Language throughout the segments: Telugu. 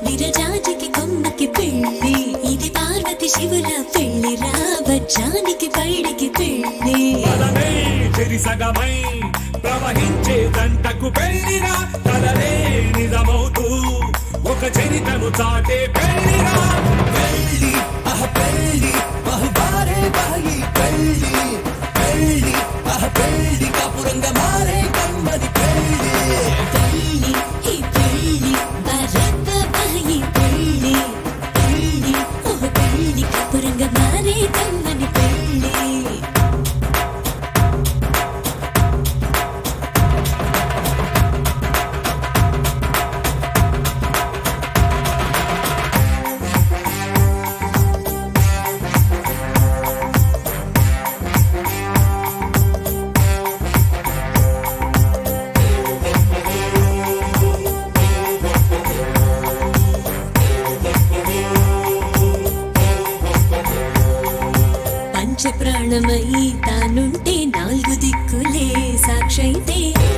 విరజాజికి కొమ్మకి పెళ్ళి ఇది పార్వతి శివుల పెళ్ళిరా వజ్రానికి పైడికి పెళ్ళి బలమై చెరిసగమై ప్రవహించే దంటకు పెళ్లిరా కలలే నిజమవుతూ ఒక చరితను చాటే పెళ్లిరా పెళ్ళి అహ పెళ్ళి బహుబారే బాయి పెళ్ళి పెళ్ళి అహ పెళ్ళి కాపురంగా మారే కమ్మది పెళ్ళి పెళ్ళి ఈ పెళ్ళి బరబ్బ బాయి పెళ్ళి పెళ్ళి ఓ పెళ్ళి కపురంగా మారే కమ్మని పెళ్ళి పంచ ప్రాణమై తానుంటే నాలుగు దిక్కులే సాక్షైతే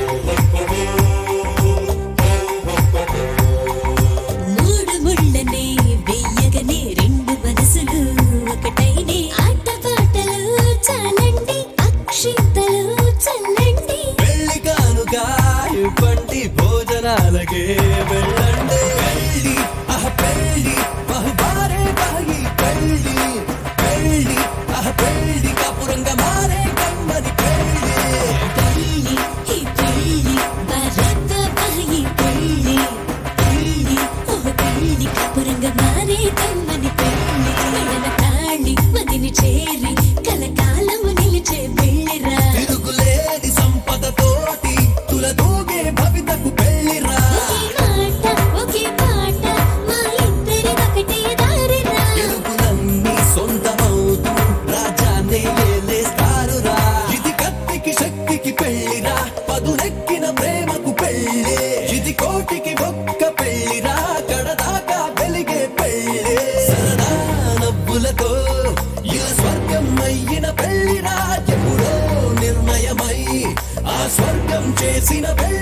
మూడు ముళ్ళనే వెయ్యగనే రెండు మనసులు ఒకటైనే ఆటపాటలు చాలండి అక్షింతలు చల్లండి పెళ్ళి కానుక ఇవ్వండి భోజనాలకే వెళ్ళండి పెళ్ళి అహ పెళ్ళి బహుబారే బాయి పెళ్ళి పెళ్ళి అహ పెళ్ళి కాపురంగా మారే కమ్మది పెళ్ళి పెళ్ళి ఈ పెళ్ళి బరబ్బ బాయి పెళ్ళి పెళ్ళి ఓ పెళ్ళి కపురంగా మారే కమ్మని పెళ్ళి మెడల తాళి మదిని చేరి కలకాలము నిలిచే పెళ్ళిరా తిరుగులేని సంపదతోటి తులదూగే భవితకు పెళ్ళిరా ఒకే మాట ఒకే పాట మా ఇద్దరి ఒకటే దారిరా ఎరుపులన్నీ సొంతమవుతూ రాజానే ఏలేస్తారురా ఇది కత్తికి శక్తికి పెళ్లిరా పదునెక్కిన ప్రేమకు పెళ్ళి ఇది కోటికి ఒక్క పెళ్లిరా కడదాకా వెలిగే పెళ్ళి సరదా నవ్వులతో ఇలా స్వర్గం అయ్యిన పెళ్లిరా ఎప్పుడో నిర్ణయమై ఆ స్వర్గం చేసిన పెళ్లి